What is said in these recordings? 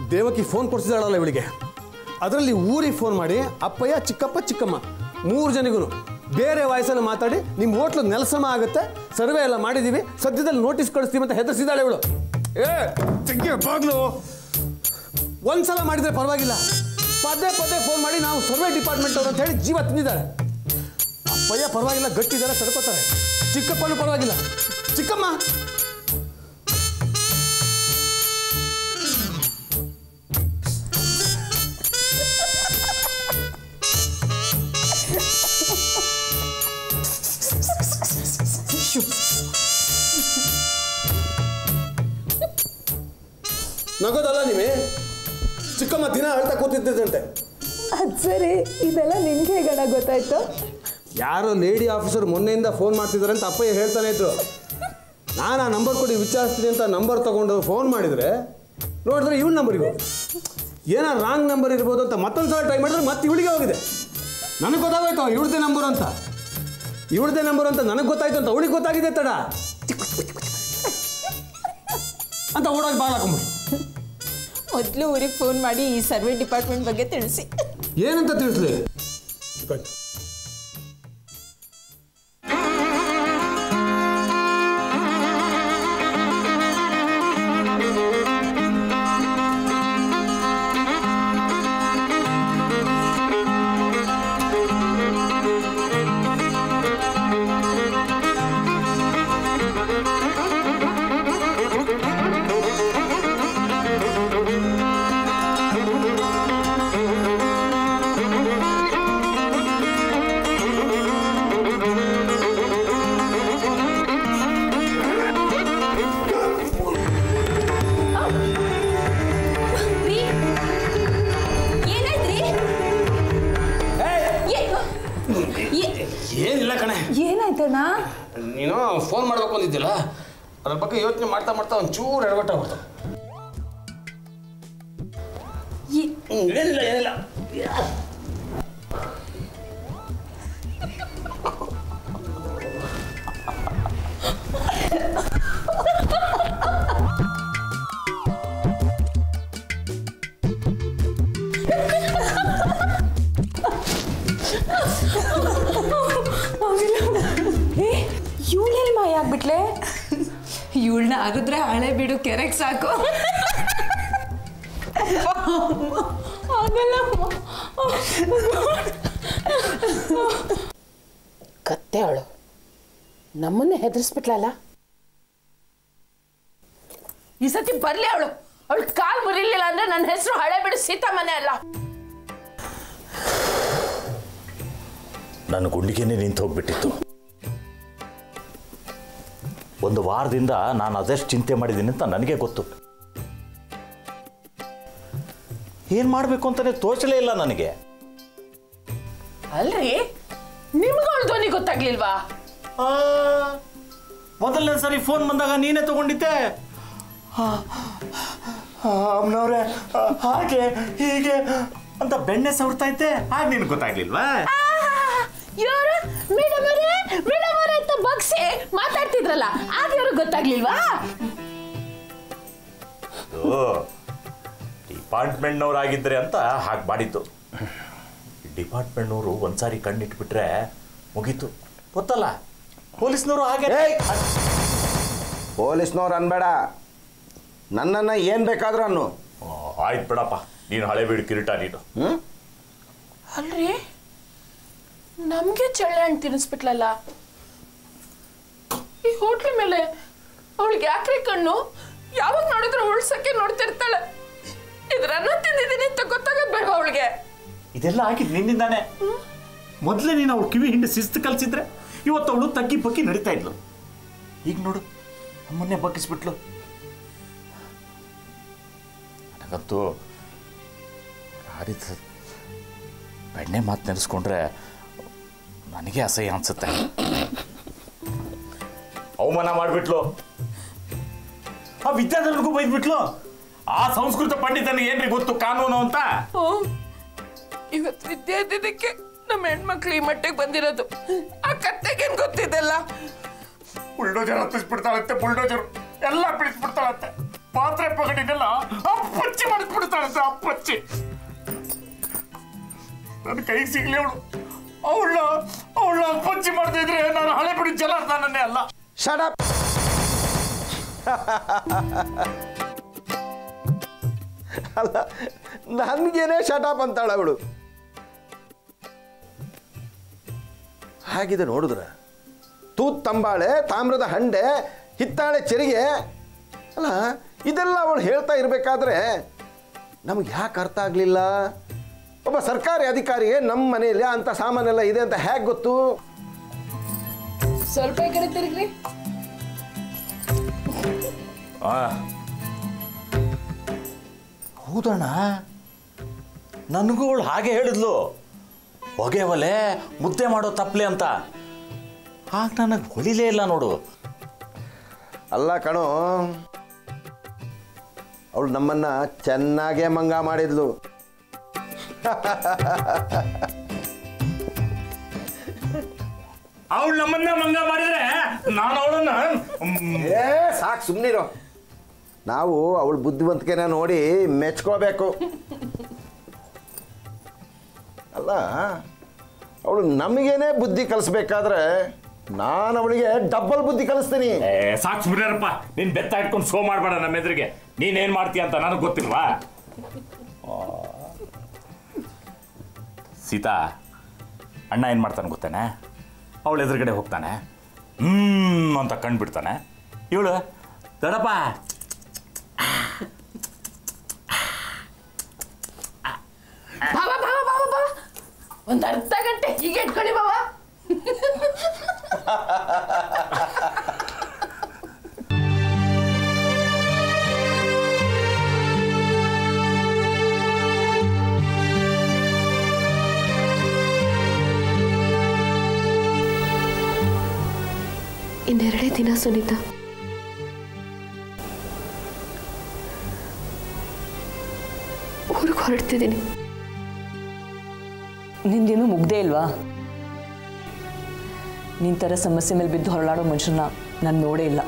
Devaki phone ಕೊಡ್ಸಿದಾಳಲ್ಲ ಇವಳಿಗೆ ಅದರಲ್ಲಿ ಊರಿಗೆ ಫೋನ್ ಮಾಡಿ ಅಪ್ಪಯ್ಯ ಚಿಕ್ಕಪ್ಪ ಚಿಕ್ಕಮ್ಮ ಮೂರು ಜನಿಗೂ ಬೇರೆ ವಾಯ್ಸಲ್ಲಿ ಮಾತಾಡಿ ನಿಮ್ಮ ಹೋಟ್ಲು ನೆಲಸಮ ಆಗುತ್ತೆ ಸರ್ವೆ ಎಲ್ಲ ಮಾಡಿದ್ದೀವಿ ಸದ್ಯದಲ್ಲಿ ನೋಟಿಸ್ ಕಳಿಸ್ತೀವಿ ಅಂತ ಹೆದರ್ಸಿದಾಳೆ ಇವಳು ಏ ತೆಗಿ ಬಾಗ್ಲು ಒಂದ್ಸಲ ಮಾಡಿದ್ರೆ ಪರವಾಗಿಲ್ಲ ಪದೇ ಪದೇ ಫೋನ್ ಮಾಡಿ ನಾವು ಸರ್ವೆ ಡಿಪಾರ್ಟ್ಮೆಂಟ್ ಅವರು ಅಂತ ಹೇಳಿ ಜೀವ ತಿಂದಿದ್ದಾರೆ ಅಪ್ಪಯ್ಯ ಪರವಾಗಿಲ್ಲ ಗಟ್ಟಿದ್ದಾರೆ ತಡ್ಕೋತಾರೆ ಚಿಕ್ಕಪ್ಪನೂ ಪರವಾಗಿಲ್ಲ ಚಿಕ್ಕಮ್ಮ ನಗೋದಲ್ಲ ನೀವೇ ಚಿಕ್ಕಮ್ಮ ದಿನ ಅಳ್ತಾ ಕೂತಿದ್ದಂತೆ ಅದು ಸರಿ ಇದೆಲ್ಲ ನಿನ್ಗೆ ಹೇಗಣ ಗೊತ್ತಾಯ್ತು ಯಾರೋ ಲೇಡಿ ಆಫೀಸರ್ ಮೊನ್ನೆಯಿಂದ ಫೋನ್ ಮಾಡ್ತಿದ್ದಾರೆ ಅಂತ ಅಪ್ಪಯ್ಯ ಹೇಳ್ತಾನೆ ಇದ್ರು ನಾನು ಆ ನಂಬರ್ ಕೊಡಿ ವಿಚಾರಿಸ್ತೀನಿ ಅಂತ ನಂಬರ್ ತಗೊಂಡು ಫೋನ್ ಮಾಡಿದರೆ ನೋಡಿದ್ರೆ ಇವಳ ನಂಬರಿಗೆ ಹೋಗಿ ಏನೋ ರಾಂಗ್ ನಂಬರ್ ಇರ್ಬೋದು ಅಂತ ಮತ್ತೊಂದು ಸಲ ಟ್ರೈ ಮಾಡಿದ್ರೆ ಮತ್ತೆ ಇವಳಿಗೆ ಹೋಗಿದೆ ನನಗೆ ಗೊತ್ತಾಗೋಯ್ತು ಇವಳದೇ ನಂಬರ್ ಅಂತ ಇವಳದೇ ನಂಬರ್ ಅಂತ ನನಗೆ ಗೊತ್ತಾಯ್ತು ಅಂತ ಅವಳಿಗೆ ಗೊತ್ತಾಗಿದೆ ತಡ ಅಂತ ಓಡೋಗಿ ಬಾಲ್ ಹಾಕೊಂಬಿಟ್ಟು ಮೊದಲು ಊರಿಗೆ ಫೋನ್ ಮಾಡಿ ಈ ಸರ್ವೆ ಡಿಪಾರ್ಟ್ಮೆಂಟ್ ಬಗ್ಗೆ ತಿಳಿಸಿ ಏನಂತ ತಿಳಿಸ್ಲಿ ಏನಿಲ್ಲ ಕಣೆ ಏನಾಯ್ತಣ್ಣ ನೀನು ಫೋನ್ ಮಾಡ್ಬೇಕು ಅಂದಿದ್ದಿಲ್ಲ ಅದ್ರ ಬಗ್ಗೆ ಯೋಚನೆ ಮಾಡ್ತಾ ಮಾಡ್ತಾ ಒಂಚೂರು ಎಡವಟ್ಟ ಬರ್ತಾವ ಏನಿಲ್ಲ ಏನಿಲ್ಲ ಏ ಇವಳೆಲ್ಲಿ ಮಾಯ ಆಗ್ಬಿಟ್ಲೆ ಇವಳನ್ನ ಅಗದ್ರೆ ಹಳೆ ಬಿಡು ಕೆರೆಗೆ ಸಾಕು ಆಗಲ್ಲ ಕತ್ತೆ ಅವಳು ನಮ್ಮನ್ನೇ ಹೆದರ್ಸ್ಬಿಟ್ಲಲ್ಲ ಈ ಸತಿ ಬರ್ಲಿ ಅವಳು ಅವಳು ಕಾಲ್ ಮುರಿಲಿಲ್ಲ ಅಂದ್ರೆ ನನ್ನ ಹೆಸರು ಹಳೆ ಬಿಡು ಸೀತಾಮನೆ ಅಲ್ಲ ನನ್ನ ಗುಂಡಿಗೆನೆ ನಿಂತು ಹೋಗ್ಬಿಟ್ಟಿತ್ತು ಒಂದು ವಾರದಿಂದ ನಾನು ಅದೆಷ್ಟು ಚಿಂತೆ ಮಾಡಿದ್ದೀನಿ ಅಂತ ನನಗೆ ಗೊತ್ತು ಏನು ಮಾಡಬೇಕು ಅಂತಲೇ ತೋಚಲೇ ಇಲ್ಲ ನನಗೆ ಅಲ್ರಿ ನಿಮ್ಗೂ ಅವಳ ಧ್ವನಿ ಗೊತ್ತಾಗ್ಲಿಲ್ವಾ ಮೊದಲನೇ ಸರಿ ಫೋನ್ ಬಂದಾಗ ನೀನೇ ತಗೊಂಡಿದ್ದೆ ಅಮ್ಮನವ್ರೆ ಹಾಗೆ ಹೀಗೆ ಅಂತ ಬೆಣ್ಣೆ ಸವರ್ತಾ ಇದ್ದೆ ಆಗ ನಿನ್ಗೆ ಗೊತ್ತಾಗ್ಲಿಲ್ವಾ ಇವರು ಮೇಡಮ್ ಅವರೇ ಮೇಡಮ್ ಅವರೇ ಅಂತ ಬಗ್ಸಿ ಮಾತಾಡ್ತಿದ್ರಲ್ಲ ಆಗ ಇವ್ರಿಗೆ ಗೊತ್ತಾಗ್ಲಿಲ್ವಾ ಡಿಪಾರ್ಟ್ಮೆಂಟ್ನವ್ರಾಗಿದ್ರೆ ಅಂತ ಹಾಗೆ ಮಾಡಿದ್ದು ಡಿಪಾರ್ಟ್ಮೆಂಟ್ನವರು ಒಂದ್ಸಾರಿ ಕಣ್ಣಿಟ್ಬಿಟ್ರೆ ಮುಗೀತು ಗೊತ್ತಲ್ಲ ಪೊಲೀಸ್ನವರು ಹಾಗೆ ಪೊಲೀಸ್ನವ್ರು ಅನ್ಬೇಡ ನನ್ನನ್ನು ಏನು ಬೇಕಾದ್ರೂ ಅನ್ನು ಆ, ಆಯ್ತು ಬಿಡಪ್ಪ ನೀನು ಹಳೆ ಬೀಡು ಕಿರೀಟ ನೀನು ಹ್ಞೂ ಅಲ್ರಿ ನಮ್ಗೆ ಚಳ್ಳೆ ಹಣ್ಣು ತಿನ್ನಿಸ್ಬಿಟ್ಲಲ್ಲ ಈ ಹೋಟ್ಲ್ ಮೇಲೆ ಅವಳಿಗೆ ಯಾಕ್ರಿ ಕಣ್ಣು ಯಾವಾಗ ನೋಡಿದ್ರು ಉಳ್ಸಕ್ಕೆ ನೋಡ್ತಿರ್ತಾಳೆ ಇದ್ರನ್ನ ತಿಂದಿದ್ದೀನಿ ಅಂತ ಗೊತ್ತಾಗೋದ್ ಬೇಡ ಅವಳಿಗೆ ಇದೆಲ್ಲ ಆಗಿದ್ದು ನಿನ್ನಿಂದಾನೆ ಮೊದಲೇ ನೀನು ಅವ್ಳು ಕಿವಿ ಹಿಂದೆ ಶಿಸ್ತು ಕಲ್ಸಿದ್ರೆ ಇವತ್ತು ಅವಳು ತಗ್ಗಿ ಬಗ್ಗಿ ನಡೀತಾ ಇದ್ಲು ಈಗ ನೋಡು ಅಮ್ಮನ್ನೇ ಬಗ್ಗಿಸ್ಬಿಟ್ಲು ನನಗಂತೂ ಆಡಿದ ಬೆಣ್ಣೆ ಮಾತು ನೆನೆಸ್ಕೊಂಡ್ರೆ ನನಗೆ ಅಸಹ್ಯ ಅನ್ಸುತ್ತೆ ಅವಮಾನ ಮಾಡಿಬಿಟ್ಲು ಆ ವಿದ್ಯಾಧರ್ಗೂ ಬೈದ್ಬಿಟ್ಲು ಆ ಸಂಸ್ಕೃತ ಪಂಡಿತನಿಗೆ ಏನ್ರಿ ಗೊತ್ತು ಕಾನೂನು ಅಂತ ಇವತ್ತು ವಿದ್ಯಾರ್ಥಿನಿಕ್ಕೆ ನಮ್ಮ ಹೆಣ್ಮಕ್ಳು ಈ ಮಟ್ಟಿಗೆ ಬಂದಿರೋದು ಆ ಕತ್ತೆಗೇನ್ ಗೊತ್ತಿದೆಲ್ಲ ಬುಲ್ಡೋಜರ್ ಹತ್ತಿಸ್ಬಿಡ್ತಾಳಂತೆ ಬುಲ್ಡೋಜರ್ ಎಲ್ಲ ಬಿಡಿಸ್ಬಿಡ್ತಾಳಂತೆ ಪಾತ್ರೆ ಪಗಡಿನೆಲ್ಲ ಅಪ್ಪಚ್ಚಿ ಮಾಡಿಸ್ಬಿಡ್ತಾಳಂತೆ ಅಪ್ಪಚ್ಚಿ ನನ್ನ ಕೈಗೆ ಸಿಗ್ಲಿ ಅವಳು ಅವಳ ಅವಳ ಅಪ್ಪಚ್ಚಿ ಮಾಡ್ತಾ ಇದ್ರೆ ನಾನು ಹಳೆ ಬಿಡಿ ಜಲಾರ್ದನನ್ನೇ ಅಲ್ಲ ಶಡಪ್ ಅಲ್ಲ ನನಗೇನೆ ಶಟಪ್ ಅಂತಾಳ ಅವಳು ಹಾಗಿದೆ ನೋಡಿದ್ರ ತೂತ್ ತಂಬಾಳೆ ತಾಮ್ರದ ಹಂಡೆ ಹಿತ್ತಾಳೆ ಚೆರಿಗೆ ಅಲ್ಲ ಇದೆಲ್ಲ ಅವಳು ಹೇಳ್ತಾ ಇರಬೇಕಾದ್ರೆ ನಮ್ಗೆ ಯಾಕೆ ಅರ್ಥ ಆಗಲಿಲ್ಲ ಒಬ್ಬ ಸರ್ಕಾರಿ ಅಧಿಕಾರಿಗೆ ನಮ್ಮ ಮನೆಯಲ್ಲಿ ಅಂಥ ಸಾಮಾನೆಲ್ಲ ಇದೆ ಅಂತ ಹೇಗೆ ಗೊತ್ತು ಸ್ವಲ್ಪ ಈ ಕಡೆ ತಿರುಗ್ರಿ ಹೌದಣ್ಣ ನನಗೂ ಅವಳು ಹಾಗೆ ಹೇಳಿದ್ಲು ಹೊಗೆ ಒಲೆ ಮುದ್ದೆ ಮಾಡೋ ತಪ್ಪಲೆ ಅಂತ ಆಗ ನನಗೆ ಹೊಳಿಲೇ ಇಲ್ಲ ನೋಡು ಅಲ್ಲ ಕಣೋ ಅವಳು ನಮ್ಮನ್ನ ಚೆನ್ನಾಗೇ ಮಂಗ ಮಾಡಿದ್ಲು ಅವಳು ನಮ್ಮನ್ನ ಮಂಗ ಮಾಡಿದ್ರೆ ನಾನು ಅವಳನ್ನ ಏ ಸಾಕು ಸುಮ್ಮನಿರೋ ನಾವು ಅವಳ ಬುದ್ಧಿವಂತಿಕೆನ ನೋಡಿ ಮೆಚ್ಕೋಬೇಕು ಅಲ್ಲ ಅವಳು ನಮಗೇನೆ ಬುದ್ಧಿ ಕಲಿಸ್ಬೇಕಾದ್ರೆ ನಾನು ಅವಳಿಗೆ ಡಬ್ಬಲ್ ಬುದ್ಧಿ ಕಲಿಸ್ತೀನಿ ಏ ಸಾಕು ಸುಮ್ಮನೆರಪ್ಪ ನೀನ್ ಬೆತ್ತ ಇಟ್ಕೊಂಡು ಶೋ ಮಾಡಬೇಡ ನಮ್ಮ ಎದುರಿಗೆ ನೀನೇನ್ ಮಾಡ್ತೀಯ ಅಂತ ನನಗೆ ಗೊತ್ತಿಲ್ವಾ ಆ. ಸೀತಾ ಅಣ್ಣ ಏನು ಮಾಡ್ತಾನೆ ಗೊತ್ತೇನೆ ಅವಳ ಎದುರುಗಡೆ ಹೋಗ್ತಾನೆ ಹ್ಮ್ ಅಂತ ಕಂಡ್ಬಿಡ್ತಾನೆ ಇವಳು ದಡಪ್ಪ ಬಾವ ಬಾವ ಬಾವ ಬಾವ ಒಂದ್ ಅರ್ಧ ಗಂಟೆ ಹೀಗೆ ಇಟ್ಕೊಳ್ಳಿ ಬಾವ ಇನ್ನೆರಡೇ ದಿನ ಸುನೀತಾ ಊರಿಗೆ ಹೊರಡ್ತಿದ್ದೀನಿ ನಿಂದೇನು ಮುಗ್ದೇ ಇಲ್ವಾ ನಿನ್ ಥರ ಸಮಸ್ಯೆ ಮೇಲೆ ಬಿದ್ದು ಹೊರಳಾಡೋ ಮನುಷ್ಯನ ನಾನು ನೋಡೇ ಇಲ್ಲ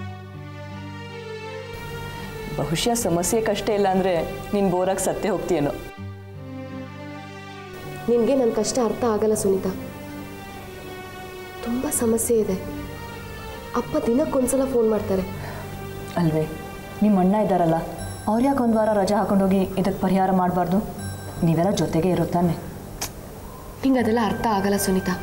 ಬಹುಶಃ ಸಮಸ್ಯೆ ಕಷ್ಟ ಇಲ್ಲ ಅಂದರೆ ನೀನು ಬೋರಾಗಿ ಸತ್ತೇ ಹೋಗ್ತೀಯೇನೋ ನಿನಗೆ ನನ್ನ ಕಷ್ಟ ಅರ್ಥ ಆಗಲ್ಲ ಸುನೀತಾ ತುಂಬ ಸಮಸ್ಯೆ ಇದೆ ಅಪ್ಪ ದಿನಕ್ಕೊಂದ್ಸಲ ಫೋನ್ ಮಾಡ್ತಾರೆ ಅಲ್ವೇ ನಿಮ್ಮ ಅಣ್ಣ ಇದ್ದಾರಲ್ಲ ಅವ್ರು ಯಾಕೆ ಒಂದು ವಾರ ರಜಾ ಹಾಕೊಂಡೋಗಿ ಇದಕ್ಕೆ ಪರಿಹಾರ ಮಾಡಬಾರ್ದು ನೀವೆಲ್ಲ ಜೊತೆಗೆ ಇರೋ ತಾನೆ ನಿಂಗೆ ಅದೆಲ್ಲ ಅರ್ಥ ಆಗಲ್ಲ ಸುನೀತಾ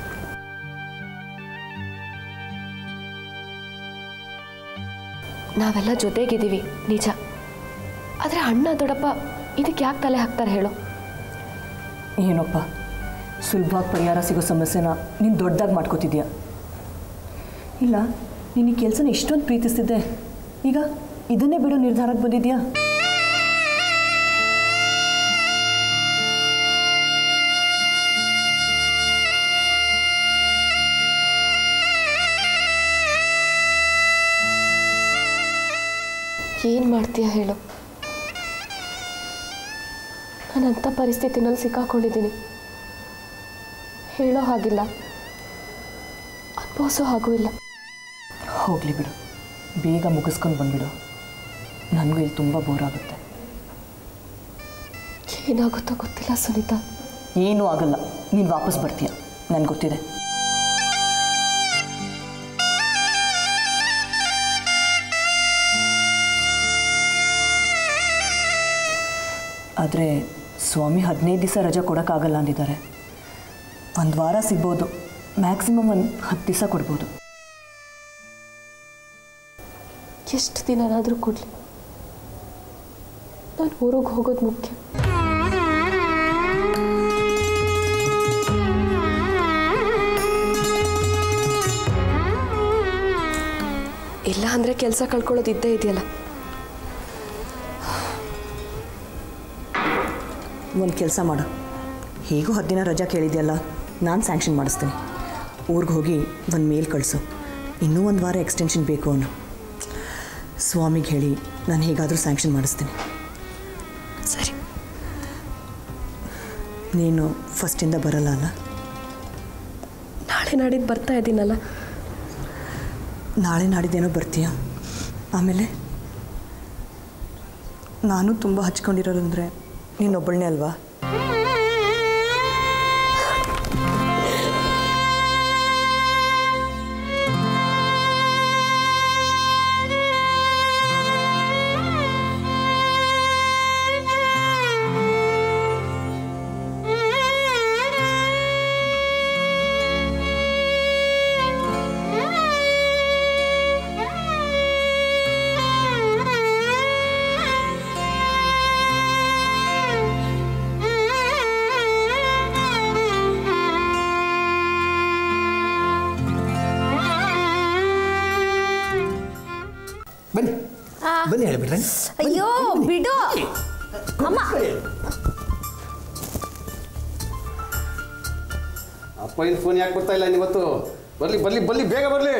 ನಾವೆಲ್ಲ ಜೊತೆಗಿದ್ದೀವಿ ನಿಜ ಆದರೆ ಅಣ್ಣ ದೊಡ್ಡಪ್ಪ ಇದಕ್ಕೆ ಯಾಕೆ ತಲೆ ಹಾಕ್ತಾರೆ ಹೇಳು ಏನಪ್ಪ ಸುಲಭವಾಗಿ ಪರಿಹಾರ ಸಿಗೋ ಸಮಸ್ಯೆನ ನೀನು ದೊಡ್ಡದಾಗಿ ಮಾಡ್ಕೋತಿದ್ಯಾ ಇಲ್ಲ ನೀನು ಈ ಕೆಲಸನ ಇಷ್ಟೊಂದು ಪ್ರೀತಿಸ್ತಿದ್ದೆ ಈಗ ಇದನ್ನೇ ಬಿಡೋ ನಿರ್ಧಾರಕ್ಕೆ ಬಂದಿದ್ಯಾ ಏನು ಮಾಡ್ತೀಯ ಹೇಳು ನಾನು ಅಂಥ ಪರಿಸ್ಥಿತಿನಲ್ಲಿ ಸಿಕ್ಕಾಕೊಂಡಿದ್ದೀನಿ ಹೇಳೋ ಹಾಗಿಲ್ಲ ಅನುಭವಿಸೋ ಹಾಗೂ ಇಲ್ಲ ಹೋಗಲಿ ಬಿಡು ಬೇಗ ಮುಗಿಸ್ಕೊಂಡು ಬಂದ್ಬಿಡು ನನಗೂ ಇಲ್ಲಿ ತುಂಬ ಬೋರ್ ಆಗುತ್ತೆ ಏನಾಗುತ್ತೋ ಗೊತ್ತಿಲ್ಲ ಸುನೀತಾ ಏನೂ ಆಗಲ್ಲ ನೀನು ವಾಪಸ್ ಬರ್ತೀಯ ನನಗೆ ಗೊತ್ತಿದೆ ಆದರೆ ಸ್ವಾಮಿ ಹದಿನೈದು ದಿವಸ ರಜೆ ಕೊಡೋಕ್ಕಾಗಲ್ಲ ಅಂದಿದ್ದಾರೆ ಒಂದು ವಾರ ಸಿಗ್ಬೋದು ಮ್ಯಾಕ್ಸಿಮಮ್ ಒಂದು ಹತ್ತು ದಿವಸ ಕೊಡ್ಬೋದು ಎಷ್ಟು ದಿನನಾದರೂ ಕೊಡಲಿ ನಾನು ಊರಿಗೆ ಹೋಗೋದು ಮುಖ್ಯ ಇಲ್ಲ ಅಂದರೆ ಕೆಲಸ ಕಳ್ಕೊಳ್ಳೋದು ಇದ್ದೇ ಇದೆಯಲ್ಲ ಒಂದು ಕೆಲಸ ಮಾಡು ಹೇಗೂ ಹತ್ತು ದಿನ ರಜಾ ಕೇಳಿದ್ಯಲ್ಲ ನಾನು ಸ್ಯಾಂಕ್ಷನ್ ಮಾಡಿಸ್ತೀನಿ ಊರಿಗೆ ಹೋಗಿ ಒಂದು ಮೇಲ್ ಕಳಿಸು ಇನ್ನೂ ಒಂದು ವಾರ ಎಕ್ಸ್ಟೆನ್ಷನ್ ಬೇಕು ಅವನು ಸ್ವಾಮಿಗೆ ಹೇಳಿ ನಾನು ಹೇಗಾದರೂ ಸ್ಯಾಂಕ್ಷನ್ ಮಾಡಿಸ್ತೀನಿ ಸರಿ ನೀನು ಫಸ್ಟಿಂದ ಬರಲ್ಲ ಅಲ್ಲ ನಾಳೆ ನಾಡಿದ್ದು ಬರ್ತಾ ಇದ್ದೀನಲ್ಲ ನಾಳೆ ನಾಡಿದ್ದೇನೋ ಬರ್ತೀಯ ಆಮೇಲೆ ನಾನು ತುಂಬ ಹಚ್ಕೊಂಡಿರೋದಂದ್ರೆ ನೀನೊಬ್ಬಳನ್ನೇ ಅಲ್ವಾ ಬನ್ನಿ ಬನ್ನಿ ಹೇಳಿಬಿಟ್ರೆ ಅಯ್ಯೋ ಬಿಡು ಅಮ್ಮ ಅಪ್ಪ ಇನ್ ಫೋನ್ ಯಾಕೆ ಬರ್ತಾ ಇಲ್ಲ ಇವತ್ತು ಬರ್ಲಿ ಬರ್ಲಿ ಬರ್ಲಿ ಬೇಗ ಬರ್ಲಿ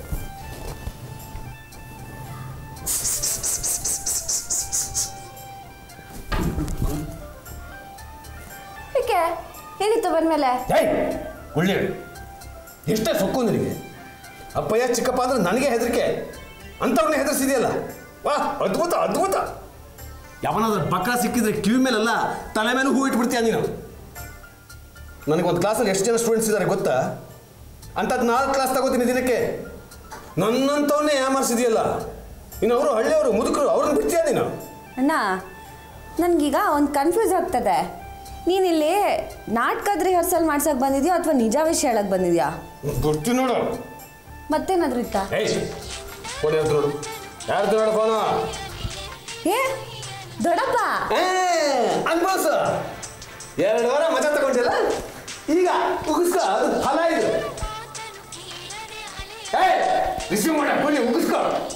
ಏಕೆ ಏನಿತ್ತು ಬಂದ್ಮೇಲೆ ಏಯ್ ಒಳ್ಳೆ ಎಷ್ಟೇ ಸೊಕ್ಕು ನಿನಗೆ ಅಪ್ಪಯ್ಯ ಚಿಕ್ಕಪ್ಪ ಅಂದ್ರೆ ನನಗೆ ಹೆದರಿಕೆ ಅಂಥವ್ರನ್ನ ಹೆದರ್ಸಿದೆಯಲ್ಲ ವಾ ಅದ್ಭುತ ಅದ್ಭುತ ಯಾವನಾದ್ರೂ ಬಕ್ರ ಸಿಕ್ಕಿದ್ರೆ ಕಿವಿ ಮೇಲಲ್ಲ ತಲೆ ಮೇಲೂ ಹೂ ಇಟ್ಬಿಡ್ತೀಯ ನೀನು ನನಗೊಂದು ಕ್ಲಾಸಲ್ಲಿ ಎಷ್ಟು ಜನ ಸ್ಟೂಡೆಂಟ್ಸ್ ಇದ್ದಾರೆ ಗೊತ್ತಾ ಅಂಥದ್ದು ನಾಲ್ಕು ಕ್ಲಾಸ್ ತಗೋತೀನಿ ದಿನಕ್ಕೆ ನನ್ನಂಥವನ್ನೇ ಯಾಮಾರಿಸಿದೆಯಲ್ಲ ಇನ್ನು ಅವರು ಹಳ್ಳಿಯವರು ಮುದುಕರು ಅವ್ರನ್ನ ಬಿಡ್ತೀಯ ನೀನು ಅಣ್ಣ ನನಗೀಗ ಒಂದು ಕನ್ಫ್ಯೂಸ್ ಆಗ್ತದೆ ನೀನಿಲ್ಲಿ ನಾಟಕದ ರಿಹರ್ಸಲ್ ಮಾಡ್ಸೋಕೆ ಬಂದಿದ್ಯೋ ಅಥವಾ ನಿಜ ವಿಷಯ ಹೇಳಕ್ಕೆ ಬಂದಿದ್ಯಾ ಗೊತ್ತಿ ನೋಡು ಮತ್ತೇನಾದ್ರೂ ಇತ್ತಾ ಏಯ್ ಫೋನ್ ಯಾರ್ದು ನೋಡು ಯಾರ್ದು ನೋಡು ಫೋನು ಏ ದೊಡ್ಡಪ್ಪ ಅನ್ಬೋಸ ಎರಡು ವಾರ ಮಜಾ ತಗೊಂಡಿಲ್ಲ ಈಗ ಉಗಿಸ್ಕೊ ಅದು ಫಲ ಇದು ಏ ರಿಸೀವ್ ಮಾಡ ಫೋನ್ ಉಗಿಸ್ಕೊ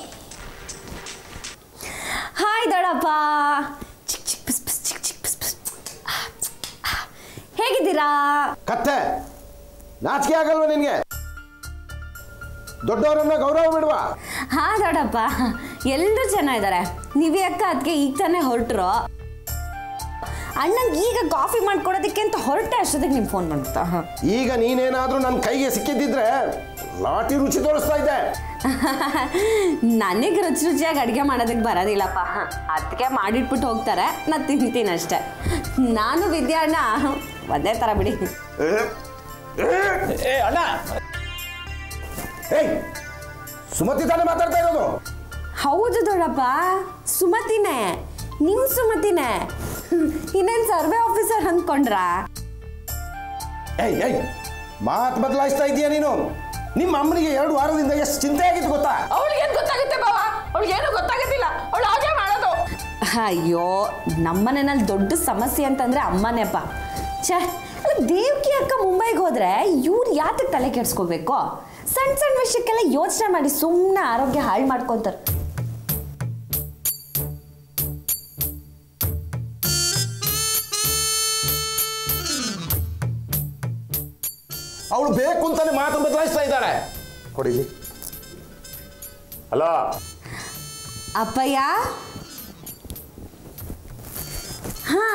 ಹಾಯ್ ದೊಡ್ಡಪ್ಪ ಚಿಕ್ ಚಿಕ್ ಪುಸ್ ಪುಸ್ ಚಿಕ್ ಚಿಕ್ ಪುಸ್ ಪುಸ್ ಆ, ಆ. ಹೇಗಿದ್ದೀರಾ ಕತ್ತೆ ನಾಚಿಕೆ ಆಗಲ್ವ ನಿನಗೆ ದೊಡ್ಡವರನ್ನ ಗೌರವ ಬಿಡುವ ಹಾ ದೊಡ್ಡಪ್ಪ ಎಲ್ಲರೂ ಚೆನ್ನಾಗಿದ್ದಾರೆ ನೀವೇ ಅಕ್ಕ ಅದಕ್ಕೆ ಈಗ ತಾನೇ ಹೊರಟ್ರು ಅಣ್ಣಂಗೆ ಈಗ ಕಾಫಿ ಮಾಡ್ಕೊಡೋದಕ್ಕೆ ಅಂತ ಹೊರಟೆ ಅಷ್ಟೊತ್ತಿಗೆ ನಿಮ್ಮ ಫೋನ್ ಮಾಡ್ತಾ ಈಗ ನೀನೇನಾದ್ರೂ ನನ್ನ ಕೈಗೆ ಸಿಕ್ಕಿದ್ದಿದ್ರೆ ಲಾಟಿ ರುಚಿ ತೋರಿಸ್ತಾ ಇದ್ದೆ ನನಗೆ ರುಚಿ ರುಚಿಯಾಗಿ ಅಡುಗೆ ಮಾಡೋದಕ್ಕೆ ಬರೋದಿಲ್ಲಪ್ಪ ಅದಕ್ಕೆ ಮಾಡಿಟ್ಬಿಟ್ಟು ಹೋಗ್ತಾರೆ ನಾ ತಿಂತೀನಿ ಅಷ್ಟೆ ನಾನು ವಿದ್ಯಾ ಅಣ್ಣ ಒಂದೇ ಥರ ಬಿಡಿ ಏ ಅಣ್ಣ ಏಯ್ ಸುಮತಿ ತಾನೇ ಮಾತಾಡ್ತಾ ಇರೋದು ಹೌದು ದೊಡ್ಡಪ್ಪ ಸುಮತಿನೇ ನಿಮ್ಮ ಸುಮತಿನೇ ಇನ್ನೇನು ಸರ್ವೆ ಆಫೀಸರ್ ಅಂದ್ಕೊಂಡ್ರಾ ಏಯ್ ಏಯ್ ಮಾತು ಬದಲಾಯಿಸ್ತಾ ಇದೀಯ ನೀನು ನಿಮ್ಮ ಅಮ್ಮನಿಗೆ ಎರಡು ವಾರದಿಂದ ಎಷ್ಟು ಚಿಂತೆ ಆಗಿತ್ತು ಗೊತ್ತಾ ಅವಳಿಗೆ ಏನ್ ಗೊತ್ತಾಗುತ್ತೆ ಬಾವ ಅವಳಿಗೆ ಏನು ಗೊತ್ತಾಗೋದಿಲ್ಲ ಅವಳು ಹಾಗೆ ಮಾಡೋದು ಅಯ್ಯೋ ನಮ್ಮನೆಯಲ್ಲಿ ದೊಡ್ಡ ಸಮಸ್ಯೆ ಅಂತಂದ್ರೆ ಅಮ್ಮನೇಪ್ಪ ಛೇ ಅಲ್ಲ ದೇವ್ಕಿ ಅಕ್ಕ ಮುಂಬೈಗೆ ಹೋದ್ರೆ ಇವ್ರು ಯಾತಕ್ಕೆ ತಲೆ ಕೆಡ್ಸ್ಕೋಬೇಕು ಸಣ್ಣ ಸಣ್ಣ ವಿಷಯಕ್ಕೆಲ್ಲ ಯೋಚನೆ ಮಾಡಿ ಸುಮ್ಮನೆ ಆರೋಗ್ಯ ಹಾಳು ಮಾಡ್ಕೊಂತಾರೆ ಅವಳು ಬೇಕು ಅಂತಾನೆ ಮಾತು ಬದಲಾಯಿಸ್ತಾ ಇದ್ದಾಳೆ ಕೊಡಿಲಿ ಅಲ್ಲ ಅಪ್ಪಯ್ಯ ಹಾ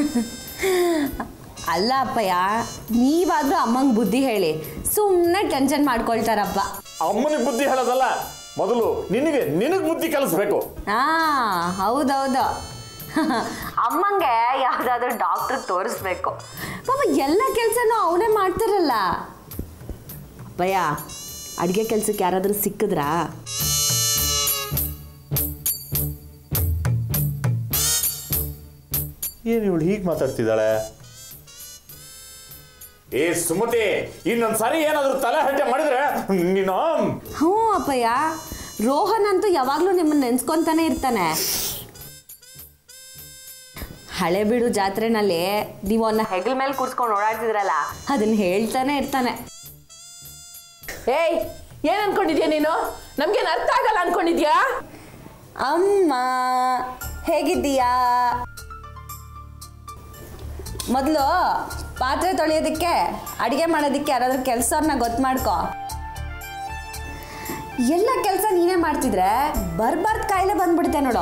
ಅಲ್ಲ ಅಪ್ಪಯ್ಯ ನೀವಾದ್ರೂ ಅಮ್ಮಂಗೆ ಬುದ್ಧಿ ಹೇಳಿ ಸುಮ್ಮನೆ ಟೆನ್ಷನ್ ಮಾಡ್ಕೊಳ್ತಾರಪ್ಪ ಅಮ್ಮನಿಗೆ ಬುದ್ಧಿ ಹೇಳೋದಲ್ಲ ಮೊದಲು ನಿನಗೆ ನಿನಗೆ ಬುದ್ಧಿ ಕಲಿಸ್ಬೇಕು ಹಾ ಹೌದೌದು ಅಮ್ಮಂಗೆ ಯಾವ್ದಾದ್ರು ಡಾಕ್ಟರ್ ತೋರಿಸ್ಬೇಕು ಪಾಪ ಎಲ್ಲ ಕೆಲಸನೂ ಅವನೇ ಮಾಡ್ತಾರಲ್ಲ ಭಯ ಅಡುಗೆ ಕೆಲ್ಸಕ್ಕೆ ಯಾರಾದರೂ ಸಿಕ್ಕಿದ್ರಾ ಏನು ಇವಳು ಹೀಗೆ ಮಾತಾಡ್ತಿದ್ದಾಳೆ ಏ ಸುಮತಿ ಇನ್ನೊಂದು ಸಾರಿ ಏನಾದರೂ ತಲೆ ಹರಟೆ ಮಾಡಿದ್ರೆ ನೀನು ಹ್ಞೂ ಅಪ್ಪಯ್ಯ ರೋಹನ್ ಅಂತೂ ಯಾವಾಗಲೂ ನಿಮ್ಮನ್ನ ನೆನ್ಸ್ಕೊಂತಾನೆ ಇರ್ತಾನೆ ಹಳೆಬೀಡು ಜಾತ್ರೆನಲ್ಲಿ ನೀವು ಅವನ್ನ ಹೆಗಲ ಮೇಲೆ ಕೂರ್ಸ್ಕೊಂಡು ಓಡಾಡ್ತಿದ್ರಲ್ಲ ಅದನ್ನ ಹೇಳ್ತಾನೆ ಇರ್ತಾನೆ ಏಯ್ ಏನ್ ಅನ್ಕೊಂಡಿದ್ಯಾ ನೀನು ನಮ್ಗೇನ್ ಅರ್ಥ ಆಗಲ್ಲ ಅನ್ಕೊಂಡಿದ್ಯಾ ಅಮ್ಮ ಹೇಗಿದ್ದೀಯಾ ಮೊದಲು ಪಾತ್ರೆ ತೊಳೆಯೋದಕ್ಕೆ ಅಡುಗೆ ಮಾಡೋದಕ್ಕೆ ಯಾರಾದ್ರೂ ಕೆಲಸವ್ರನ್ನ ಗೊತ್ತು ಮಾಡ್ಕೊ ಎಲ್ಲ ಕೆಲಸ ನೀನೇ ಮಾಡ್ತಿದ್ರೆ ಬರ್ಬಾರ್ದು ಕಾಯಿಲೆ ಬಂದ್ಬಿಡುತ್ತೆ ನೋಡು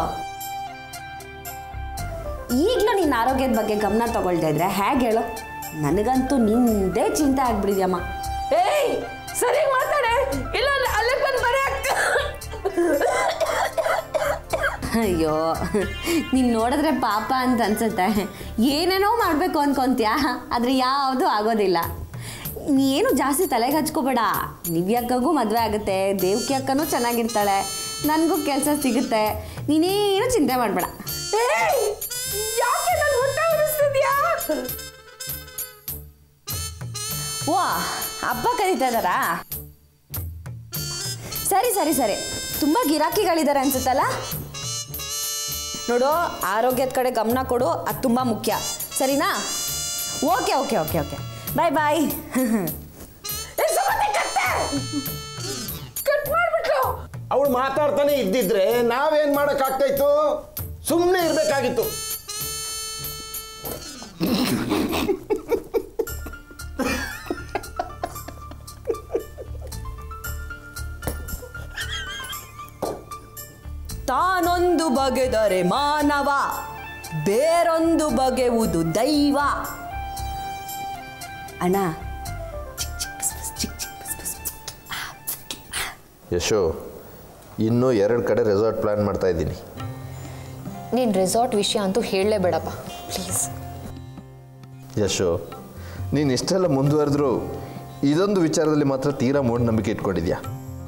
ಈಗಲೂ ನಿನ್ನ ಆರೋಗ್ಯದ ಬಗ್ಗೆ ಗಮನ ತಗೊಳ್ತಾ ಇದ್ರೆ ಹೇಗೆ ಹೇಳು ನನಗಂತೂ ನಿಂದೇ ಚಿಂತೆ ಆಗ್ಬಿಡಿದ್ಯಮ್ಮ ಏಯ್ ಸರಿಯಾಗಿ ಮಾತಾಡೆ ಇಲ್ಲ ಅಲ್ಲಿಗೆ ಬಂದು ಬರೀ ಅಯ್ಯೋ ನೀನು ನೋಡಿದ್ರೆ ಪಾಪ ಅಂತ ಅನ್ಸುತ್ತೆ ಏನೇನೋ ಮಾಡಬೇಕು ಅನ್ಕೊಂತ್ಯಾ ಆದರೆ ಯಾವುದು ಆಗೋದಿಲ್ಲ ನೀನು ಜಾಸ್ತಿ ತಲೆಗೆ ಹಚ್ಕೋಬೇಡ ನಿವ್ಯಕ್ಕಗೂ ಮದುವೆ ಆಗುತ್ತೆ ದೇವ್ಕಿ ಅಕ್ಕನೂ ಚೆನ್ನಾಗಿರ್ತಾಳೆ ನನಗೂ ಕೆಲಸ ಸಿಗುತ್ತೆ ನೀನೇನು ಚಿಂತೆ ಮಾಡಬೇಡ ಯಾಕೆ ನಾನು ಹೊಟ್ಟೆ ಉರಿಸ್ತಿದ್ಯಾ ಓ ಅಪ್ಪ ಕರೀತಾ ಇದ್ದಾರಾ ಸರಿ ಸರಿ ಸರಿ ತುಂಬ ಗಿರಾಕಿಗಳಿದ್ದಾರೆ ಅನ್ಸುತ್ತಲ್ಲ ನೋಡು ಆರೋಗ್ಯದ ಕಡೆ ಗಮನ ಕೊಡು ಅದು ತುಂಬ ಮುಖ್ಯ ಸರಿನಾ okay okay okay okay bye bye cut ಮಾಡ್ಬಿಟ್ಲು ಅವಳು ಮಾತಾಡ್ತಾನೆ ಇದ್ದಿದ್ರೆ ನಾವೇನ್ ಮಾಡೋಕ್ಕಾಗ್ತಾಯಿತ್ತು ಸುಮ್ಮನೆ ಇರಬೇಕಾಗಿತ್ತು ತಾನೊಂದು ಬಗೆದರೆ ಮಾನವ ಬೇರೊಂದು ಬಗೆಯುವುದು ದೈವ ಅಣ್ಣ ಚಿಕ್ ಚಿಕ್ ಬಸ್ ಬಸ್ ಚಿಕ್ ಚಿಕ್ ಬಸ್ ಬಸ್ ಯಶು ಇನ್ನೂ ಎರಡು ಕಡೆ ರೆಸಾರ್ಟ್ ಪ್ಲ್ಯಾನ್ ಮಾಡ್ತಾ ಇದ್ದೀನಿ ನೀನು ರೆಸಾರ್ಟ್ ವಿಷಯ ಅಂತೂ ಹೇಳಲೇಬೇಡಪ್ಪ ಪ್ಲೀಸ್ ಯಶು ನೀನು ಇಷ್ಟೆಲ್ಲ ಮುಂದುವರೆದ್ರೂ ಇದೊಂದು ವಿಚಾರದಲ್ಲಿ ಮಾತ್ರ ತೀರಾ ಮೂಢನಂಬಿಕೆ ಇಟ್ಕೊಂಡಿದ್ಯಾ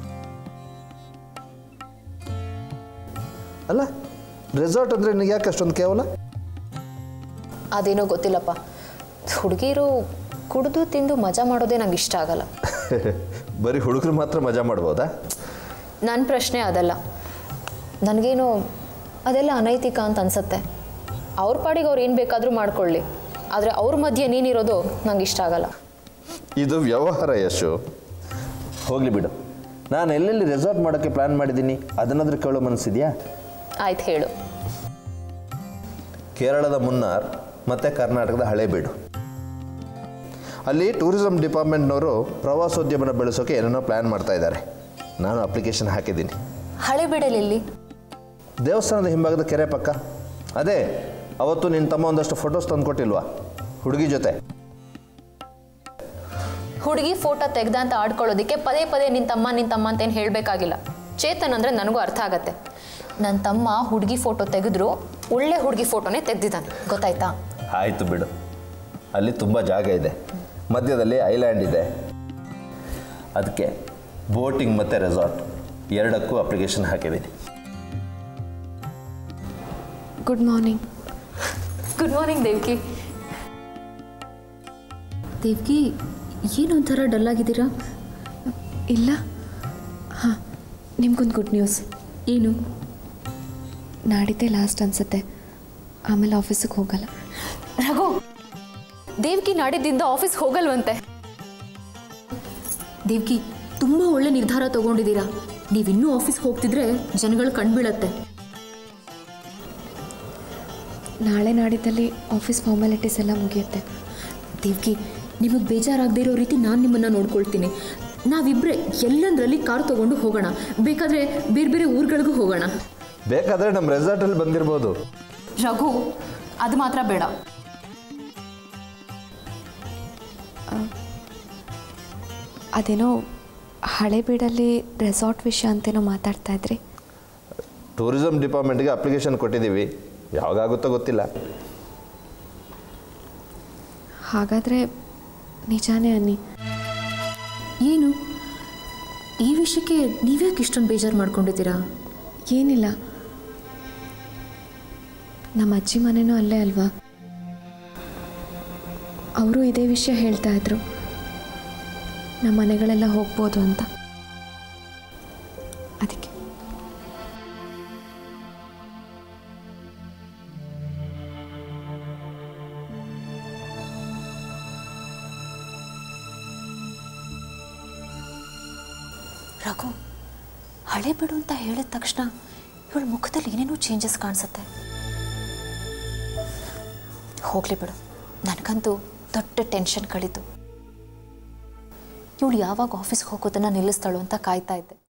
ಅಲ್ಲ ರೆಸಾರ್ಟ್ ಅಂದರೆ ನಿನಗೆ ಯಾಕೆ ಅಷ್ಟೊಂದು ಕೇವಲ ಅದೇನೋ ಗೊತ್ತಿಲ್ಲಪ್ಪ ಹುಡುಗಿರು ಕುಡಿದು ತಿಂದು ಮಜಾ ಮಾಡೋದೇ ನಂಗೆ ಇಷ್ಟ ಆಗಲ್ಲ ಬರೀ ಹುಡುಗರು ಮಾತ್ರ ಮಜಾ ಮಾಡ್ಬೋದಾ ನನ್ನ ಪ್ರಶ್ನೆ ಅದಲ್ಲ ನನಗೇನು ಅದೆಲ್ಲ ಅನೈತಿಕ ಅಂತ ಅನ್ಸುತ್ತೆ ಅವ್ರ ಪಾಡಿಗೆ ಅವ್ರು ಏನು ಬೇಕಾದರೂ ಮಾಡ್ಕೊಳ್ಳಿ ಆದರೆ ಅವ್ರ ಮಧ್ಯೆ ನೀನಿರೋದು ನಂಗೆ ಇಷ್ಟ ಆಗಲ್ಲ ಇದು ವ್ಯವಹಾರ ಯಶು ಹೋಗಲಿ ಬಿಡು ನಾನು ಎಲ್ಲೆಲ್ಲಿ ರೆಸಾರ್ಟ್ ಮಾಡೋಕ್ಕೆ ಪ್ಲ್ಯಾನ್ ಮಾಡಿದ್ದೀನಿ ಅದನ್ನಾದ್ರೂ ಕೇಳೋ ಮನಸ್ಸಿದೆಯಾ ಆಯ್ತು ಹೇಳು ಕೇರಳದ ಮುನ್ನಾರ್ ಮತ್ತು ಕರ್ನಾಟಕದ ಹಳೇಬೀಡು ಅಲ್ಲಿ ಟೂರಿಸಂ ಡಿಪಾರ್ಟ್ಮೆಂಟ್ನವರು ಪ್ರವಾಸೋದ್ಯಮನ ಬೆಳೆಸೋಕೆ ಏನೇನೋ ಪ್ಲ್ಯಾನ್ ಮಾಡ್ತಾ ಇದ್ದಾರೆ ನಾನು ಅಪ್ಲಿಕೇಶನ್ ಹಾಕಿದ್ದೀನಿ ಹಳೆ ಬಿಡಲೆಲ್ಲಿ ದೇವಸ್ಥಾನದ ಹಿಂಭಾಗದ ಕೆರೆ ಪಕ್ಕ ಅದೇ ಅವತ್ತು ನಿನ್ನ ತಮ್ಮ ಒಂದಷ್ಟು ಫೋಟೋಸ್ ತಂದುಕೊಟ್ಟಿಲ್ವಾ ಹುಡುಗಿ ಜೊತೆ ಹುಡುಗಿ ಫೋಟೋ ತೆಗ್ದ ಅಂತ ಆಡ್ಕೊಳ್ಳೋದಕ್ಕೆ ಪದೇ ಪದೇ ನಿನ್ನ ತಮ್ಮ ನಿನ್ನ ತಮ್ಮ ಅಂತೇನು ಹೇಳಬೇಕಾಗಿಲ್ಲ ಚೇತನ್ ಅಂದರೆ ನನಗೂ ಅರ್ಥ ಆಗತ್ತೆ ನನ್ನ ತಮ್ಮ ಹುಡುಗಿ ಫೋಟೋ ತೆಗೆದ್ರು ಒಳ್ಳೆ ಹುಡುಗಿ ಫೋಟೋನೇ ತೆಗ್ದಿದ್ದಾನೆ ಗೊತ್ತಾಯ್ತಾ ಆಯಿತು ಬಿಡು ಅಲ್ಲಿ ತುಂಬ ಜಾಗ ಇದೆ ಮಧ್ಯದಲ್ಲಿ ಐಲ್ಯಾಂಡ್ ಇದೆ ಅದಕ್ಕೆ ಬೋಟಿಂಗ್ ಮತ್ತು ರೆಸಾರ್ಟ್ ಎರಡಕ್ಕೂ ಅಪ್ಲಿಕೇಶನ್ ಹಾಕಿದ್ದೀನಿ good morning good morning Devki Devki ಏನೊಂಥರ ಡಲ್ ಆಗಿದ್ದೀರಾ ಇಲ್ಲ ಹಾಂ ನಿಮ್ಗೊಂದು ಗುಡ್ ನ್ಯೂಸ್ ಏನು ನಾಡಿದ್ದೇ ಲಾಸ್ಟ್ ಅನ್ಸುತ್ತೆ ಆಮೇಲೆ ಆಫೀಸಿಗೆ ಹೋಗಲ್ಲ ರಘು ದೇವ್ಕಿ ನಾಡಿದ್ದಿಂದ ಆಫೀಸ್ಗೆ ಹೋಗಲ್ವಂತೆ ದೇವ್ಕಿ ತುಂಬ ಒಳ್ಳೆ ನಿರ್ಧಾರ ತಗೊಂಡಿದ್ದೀರಾ ನೀವಿನ್ನೂ ಆಫೀಸ್ಗೆ ಹೋಗ್ತಿದ್ರೆ ಜನಗಳು ಕಣ್ಬೀಳತ್ತೆ ನಾಳೆ ನಾಡಿದ್ದಲ್ಲಿ ಆಫೀಸ್ ಫಾರ್ಮಾಲಿಟೀಸ್ ಎಲ್ಲ ಮುಗಿಯುತ್ತೆ ದೇವ್ಕಿ ನಿಮಗೆ ಬೇಜಾರಾಗದೇ ಇರೋ ರೀತಿ ನಾನು ನಿಮ್ಮನ್ನು ನೋಡ್ಕೊಳ್ತೀನಿ ನಾವಿಬ್ಬರೇ ಎಲ್ಲಂದ್ರಲ್ಲಿ ಕಾರ್ ತೊಗೊಂಡು ಹೋಗೋಣ ಬೇಕಾದರೆ ಬೇರೆ ಬೇರೆ ಊರುಗಳಿಗೂ ಹೋಗೋಣ ಬೇಕಾದರೆ ನಮ್ಮ ರೆಸಾರ್ಟಲ್ಲಿ ಬಂದಿರ್ಬೋದು ರಘು ಅದು ಮಾತ್ರ ಬೇಡ ಅದೇನೋ ಹಳೇಬೀಡಲ್ಲಿ ರೆಸಾರ್ಟ್ ವಿಷಯ ಅಂತೇನೋ ಮಾತಾಡ್ತಾ ಇದ್ರಿ ಟೂರಿಸಂ ಡಿಪಾರ್ಟ್ಮೆಂಟ್ಗೆ ಅಪ್ಲಿಕೇಶನ್ ಕೊಟ್ಟಿದ್ದೀವಿ ಯಾವಾಗಾಗುತ್ತೋ ಗೊತ್ತಿಲ್ಲ ಹಾಗಾದರೆ ನಿಜಾನೇ ಅನ್ನಿ ಏನು ಈ ವಿಷಯಕ್ಕೆ ನೀವ್ಯಾಕೆ ಇಷ್ಟೊಂದು ಬೇಜಾರು ಮಾಡ್ಕೊಂಡಿದ್ದೀರಾ ಏನಿಲ್ಲ ನಮ್ಮ ಅಜ್ಜಿ ಮನೆನೂ ಅಲ್ಲೇ ಅಲ್ವಾ ಅವರು ಇದೇ ವಿಷಯ ಹೇಳ್ತಾ ಇದ್ರು ನಮ್ಮ ಮನೆಗಳೆಲ್ಲ ಹೋಗ್ಬೋದು ಅಂತ ಅದಕ್ಕೆ ರಘು ಹಳೆ ಬಿಡು ಅಂತ ಹೇಳಿದ ತಕ್ಷಣ ಇವಳ ಮುಖದಲ್ಲಿ ಏನೇನೋ ಚೇಂಜಸ್ ಕಾಣಿಸುತ್ತೆ ಹೋಗ್ಲಿ ಬಿಡು ನನಗಂತೂ ದೊಡ್ಡ ಟೆನ್ಷನ್ ಕಳೀತು ಇವಳು ಯಾವಾಗ ಆಫೀಸ್ಗೆ ಹೋಗೋದನ್ನು ನಿಲ್ಲಿಸ್ತಾಳು ಅಂತ ಕಾಯ್ತಾ ಇದ್ದೆ